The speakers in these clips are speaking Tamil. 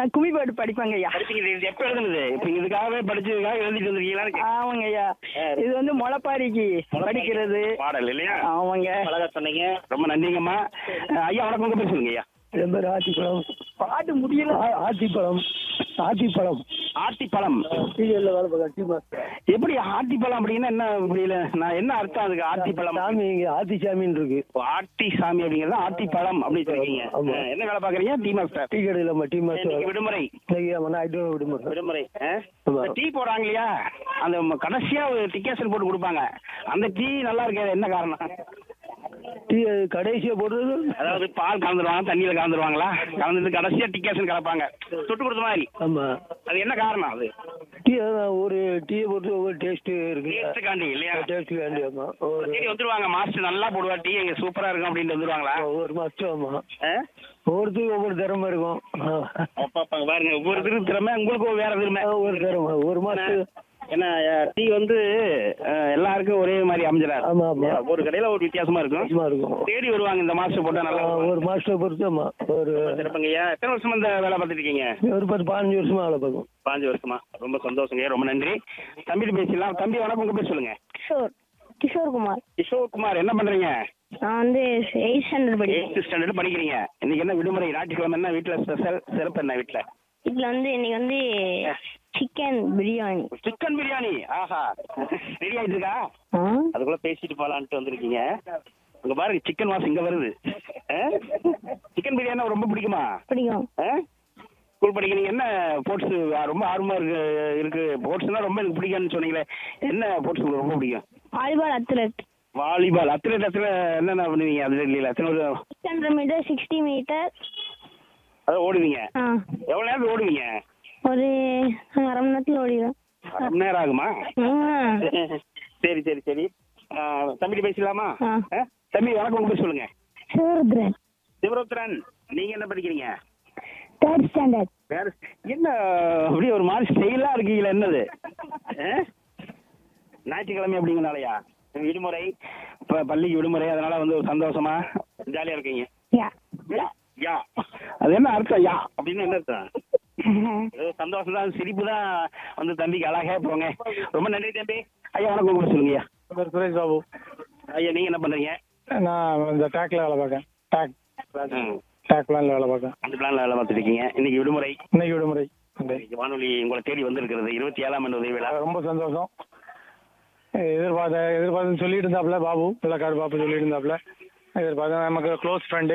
நான் குமிப்பாட்டு படிப்பேங்க ஐயா படிச்சீங்க இது எப்ப எழுதுனது இப்ப இதுக்காகவே படிச்சதுக்காக எழுதிட்டு வந்திருக்கீங்களா ஆமாங்க ஐயா இது வந்து முளைப்பாரிக்கு படிக்கிறது பாடல் இல்லையா ஆமாங்க அழகா சொன்னீங்க ரொம்ப நன்றிங்கம்மா அஹ் ஐயா வணக்கம் உங்க பேர் சொல்லுங்க ஐயா என் பேர் ஆத்திப்பழம் பாட்டு முடியல ஆ- ஆத்திப்பழம் ஆத்திப்பழம் ஆத்திப்பழம் சீரியல்ல வேலை பார்க்க டீ மாஸ்டர் எப்படி ஆத்திப்பழம் அப்படின்னா என்ன புரியல நான் என்ன அர்த்தம் அதுக்கு ஆத்திப்பழம் சாமி இங்க ஆத்திசாமின்னு இருக்கு ஓ, ஆத்தி சாமி அப்படிங்கறது ஆத்திப்பழம் அப்படின்னு சொல்லிருக்கீங்க ஆமா. அஹ் என்ன வேலை பாக்குறீங்க டீ மாஸ்டர் டீ கடையில் நம்ம டீ இன்னைக்கு மாஸ்டர் விடுமுறை இன்னைக்கு ஆமா ஞாயிற்று விடுமுறை விடுமுறை அஹ்? ஆமா. இந்த டீ போடுறாங்க இல்லையா அந்த ம- கடைசியா ஒரு டிக்கேஷன் போட்டு கொடுப்பாங்க அந்த டீ நல்லா இருக்காது என்ன காரணம் டீ கடைசியா போடுறது அதாவது பால் கலந்துருவாங்க தண்ணியில கலந்துருவாங்களா கலந்துட்டு கடைசியா டிக்கேஷன் கலப்பாங்க தொட்டு கொடுத்த மாதிரி ஆமா அது என்ன காரணம் அது டீ அதான் ஒரு டீயை பொறுத்து ஒவ்வொரு டேஸ்ட் இருக்கு டேஸ்ட்டுக்காண்டி இல்லையா டேஸ்ட் வேண்டி ஆமா ஒரு சரி வந்துருவாங்க மாஸ்டர் நல்லா போடுவா டீ எங்க சூப்பரா இருக்கும் அப்படின்ட்டு வந்துருவாங்களா ஒவ்வொரு மாசம் ஆமா அஹ்? ஒவ்வொருத்துக்கும் ஒவ்வொரு திறமை இருக்கும் ஆ. அப்ப அப்ப பாருங்க ஒவ்வொருத்தருக்கு திறமை உங்களுக்கு வேற திறமை ஒவ்வொரு திறமை ஒரு மாசம் ஏன்னா டீ வந்து அஹ், எல்லாருக்கும் ஒரே மாதிரி அமைஞ்சிடாது ஆமா ஆமா ஒரு கடையில ஒரு வித்தியாசமா இருக்கும் சும்மா இருக்கும் தேடி வருவாங்க இந்த மாஸ்டர் போட்டா நல்லா ஆ, இருக்கும். ஒரு மாசத்தை பொறுத்து ஆமா ஒரு சிறப்புங்கய்யா எத்தனை வருஷமா இந்த வேலை பார்த்துட்டு இருக்கீங்க ஒரு பத்து பதினஞ்சு வருஷமா வேலை பார்க்கும் பாஞ்சு வருஷமா ரொம்ப சந்தோஷங்க ரொம்ப நன்றி தம்பிட்டு பேசிடலாம் தம்பி வணக்கம் உங்க பேர் சொல்லுங்க கிஷோர் கிஷோர் குமார் கிஷோர் குமார் என்ன பண்றீங்க நான் வந்து எயிட் ஸ்டாண்டர்ட் படிக்கிறேன் எயித்து ஸ்டாண்டர்ட் படிக்கிறீங்க இன்னைக்கு என்ன விடுமுறை ஞாயிற்றுக்கிழமை என்ன வீட்டுல ஸ்பெஷல் சிறப்பு என்ன வீட்டுல இதுல வந்து இன்னைக்கு வந்து சிக்கன் பிரியாணி சிக்கன் பிரியாணி ஆஹா ரெடி ஆயிட்டு இருக்கா ஆ அதுக்குள்ள பேசிட்டு போலான்ட்டு வந்திருக்கீங்க அங்க பாருங்க சிக்கன் வாசம் இங்க வருது சிக்கன் பிரியாணி ரொம்ப பிடிக்குமா பிடிக்கும் ஸ்கூல் படிக்கிறீங்க என்ன ஸ்போர்ட்ஸ் ரொம்ப ஆர்வமா இருக்கு இருக்கு ஸ்போர்ட்ஸ்னா ரொம்ப எனக்கு பிடிக்கும்னு சொன்னீங்களே என்ன ஸ்போர்ட்ஸ் உங்களுக்கு ரொம்ப பிடிக்கும் volleyball athlete volleyball athlete athlete என்னென்ன பண்ணுவீங்க அது இல்லையா எத்தனை ஒரு six hundred metre sixty metre அதான் ஓடுவீங்க ஆ எவ்வளவு நேரம் ஓடுவீங்க ஒரு அரை மணி நேரத்தில் ஓடிடுவேன் அரை மணி நேரம் ஆகுமா ம். சரி சரி சரி ஆ, தம்பிட்டு பேசலாமா ஆ. ஆ? தம்பி வணக்கம் உங்க பேர் சொல்லுங்க சிவருத்ரன் சிவரோத்ரன் நீங்க என்ன படிக்கிறீங்க தேர்ட் ஸ்டாண்டர்ட் வேற என்ன அப்படியே ஒரு மாதிரி ஸ்டைலா இருக்கீங்களா என்னது ஆ? ஞாயிற்றுக்கிழமை அப்படிங்கனாலயா விடுமுறை இப்ப பள்ளிக்கு விடுமுறை அதனால வந்து ஒரு சந்தோஷமா ஜாலியா இருக்கீங்க யா யா யா அது என்ன அர்த்தம் யா அப்படின்னு என்ன அர்த்தம் ஏதோ சந்தோஷம் தான் சிரிப்பு தான் வந்து தம்பிக்கு அழகா போங்க ரொம்ப நன்றி தம்பி ஐயா வணக்கம் உங்களை சொல்லுங்க ஐயா பேர் சுரேஷ் பாபு ஐயா நீங்க என்ன பண்றீங்க நான் இந்த டேக்ல வேலை பார்க்கேன் டேக் ம். டேக் பிளான்ல வேலை பார்க்கேன் அந்த பிளான்ல வேலை பார்த்துட்டு இருக்கீங்க இன்னைக்கு விடுமுறை இன்னைக்கு விடுமுறை இந்த இன்னைக்கு வானொலி உங்களை தேடி வந்திருக்கிறது இருபத்தி ஏழாம் ஆண்டு உதவி விழா ரொம்ப சந்தோஷம் எதிர்பார்த்த எதிர்பார்த்து சொல்லிட்டு இருந்தாப்ல பாபு பிள்ளைக்காடு பாப்பு சொல்லிட்டு இருந்தாப்ல எதிர்பார்த்த நமக்கு க்ளோஸ் ஃப்ரெண்டு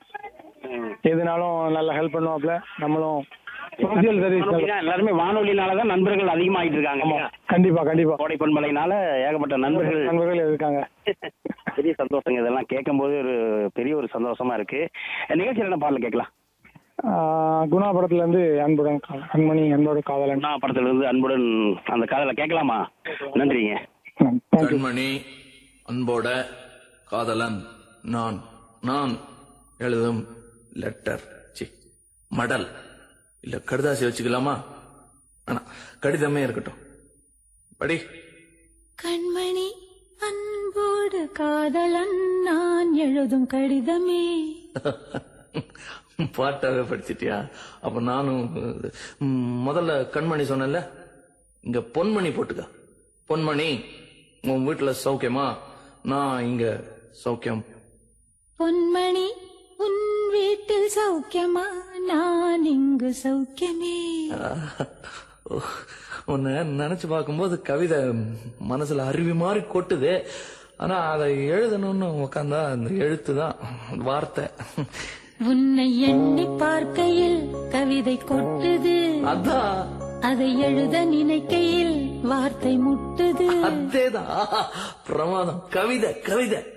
ம். எதுனாலும் நல்லா ஹெல்ப் பண்ணுவாப்ல நம்மளும் சோசியல் சர்வீஸ் வானொலி தான், எல்லாருமே வானொலினால தான் நண்பர்கள் அதிகமாயிட்டு இருக்காங்க ஆமா இல்லையா? கண்டிப்பா கண்டிப்பா கோடை பண்பலைனால ஏகப்பட்ட நண்பர்கள் நண்பர்கள் இருக்காங்க பெரிய சந்தோஷங்க இதெல்லாம் கேட்கும்போது ஒரு பெரிய ஒரு சந்தோஷமா இருக்கு நிகழ்ச்சியில் என்ன பாடல கேட்கலாம் ஆஹ் குணா படத்துல இருந்து அன்புடன் கா- கண்மணி அன்போடு காதலன் அண்ணா படத்துல இருந்து அன்புடன் அந்த காதலை கேட்கலாமா நன்றிங்க தேங்க்யூ கண்மணி அன்போட காதலன் நான் நான் எழுதும் லெட்டர் சி மடல் இல்ல கடுதாசி வச்சுக்கலாமா ஆனா கடிதமே இருக்கட்டும் படி கண்மணி அன்போடு காதலன் நான் எழுதும் கடிதமே பாட்டாவே படிச்சிட்டியா அப்ப நானும் ம், முதல்ல கண்மணி சொன்னேன்ல இங்க பொன்மணி போட்டுக்க பொன்மணி உன் வீட்டுல சௌக்கியமா நான் இங்க சௌக்கியம் பொன்மணி உன் வீட்டில் சௌக்கியமா நான் இங்கு சௌக்கியமே உன்னை நினைச்சு பார்க்கும்போது கவிதை மனசுல அருவி மாதிரி கொட்டுது ஆனா அதை எழுதணும்னு உட்காந்தா அந்த எழுத்து தான் வார்த்தை உன்னை எண்ணி பார்க்கையில் கவிதை கொட்டுது அதான் அதை எழுத நினைக்கையில் வார்த்தை முட்டுது அதேதான் பிரமாதம் கவிதை கவிதை